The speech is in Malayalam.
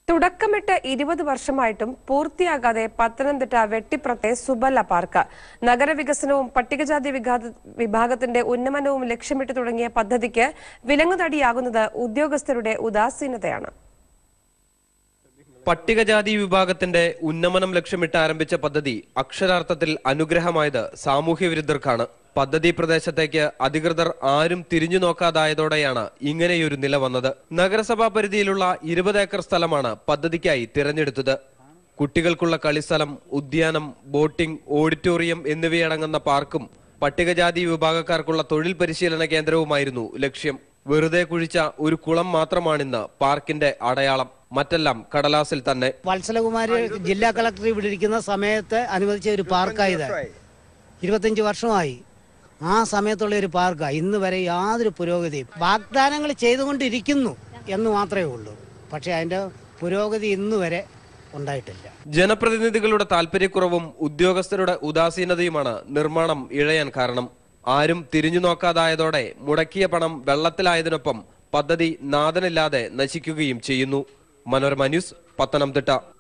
തുടക്കമിട്ട് ഇരുപത് വർഷമായിട്ടും പൂർത്തിയാകാതെ പത്തനംതിട്ട വെട്ടിപ്പുറത്തെ സുബല്ല പാർക്ക് നഗരവികസനവും പട്ടികജാതി വിഭാഗ- വിഭാഗത്തിന്റെ ഉന്നമനവും ലക്ഷ്യമിട്ട് തുടങ്ങിയ പദ്ധതിക്ക് വിലങ്ങുതടിയാകുന്നത് ഉദ്യോഗസ്ഥരുടെ ഉദാസീനതയാണ് പട്ടികജാതി വിഭാഗത്തിന്റെ ഉന്നമനം ലക്ഷ്യമിട്ട് ആരംഭിച്ച പദ്ധതി അക്ഷരാർത്ഥത്തിൽ അനുഗ്രഹമായത് സാമൂഹ്യ വിരുദ്ധർക്കാണ് പദ്ധതി പ്രദേശത്തേക്ക് അധികൃതർ ആരും തിരിഞ്ഞു നോക്കാതായതോടെയാണ് ഇങ്ങനെയൊരു നില വന്നത് നഗരസഭാ പരിധിയിലുള്ള ഇരുപത് ഏക്കർ സ്ഥലമാണ് പദ്ധതിക്കായി തിരഞ്ഞെടുത്തത് കുട്ടികൾക്കുള്ള കളിസ്ഥലം ഉദ്യാനം ബോട്ടിംഗ് ഓഡിറ്റോറിയം എന്നിവയടങ്ങുന്ന പാർക്കും പട്ടികജാതി വിഭാഗക്കാർക്കുള്ള തൊഴിൽ പരിശീലന കേന്ദ്രവുമായിരുന്നു ലക്ഷ്യം വെറുതെ കുഴിച്ച ഒരു കുളം മാത്രമാണിന്ന് പാർക്കിന്റെ അടയാളം മറ്റെല്ലാം കടലാസിൽ തന്നെ വത്സലകുമാരി ജില്ലാ കളക്ടർ ഇവിടെ ഇരിക്കുന്ന സമയത്ത് അനുവദിച്ച ഒരു പാർക്കായത് ഇരുപത്തഞ്ച് വർഷമായി ആ സമയത്തുള്ള ഒരു പാർക്കാണ് ഇന്ന് വരെ യാതൊരു പുരോഗതിയും വാഗ്ദാനങ്ങൾ ചെയ്തുകൊണ്ടിരിക്കുന്നു എന്ന് മാത്രമേ ഉള്ളൂ പക്ഷേ അതിൻ്റെ പുരോഗതി ഇന്ന് വരെ ഉണ്ടായിട്ടില്ല ജനപ്രതിനിധികളുടെ താല്പര്യക്കുറവും ഉദ്യോഗസ്ഥരുടെ ഉദാസീനതയുമാണ് നിർമ്മാണം ഇഴയാൻ കാരണം ആരും തിരിഞ്ഞു നോക്കാതായതോടെ മുടക്കിയ പണം വെള്ളത്തിലായതിനൊപ്പം പദ്ധതി നാദനില്ലാതെ നശിക്കുകയും ചെയ്യുന്നു മനോരമ ന്യൂസ് പത്തനംതിട്ട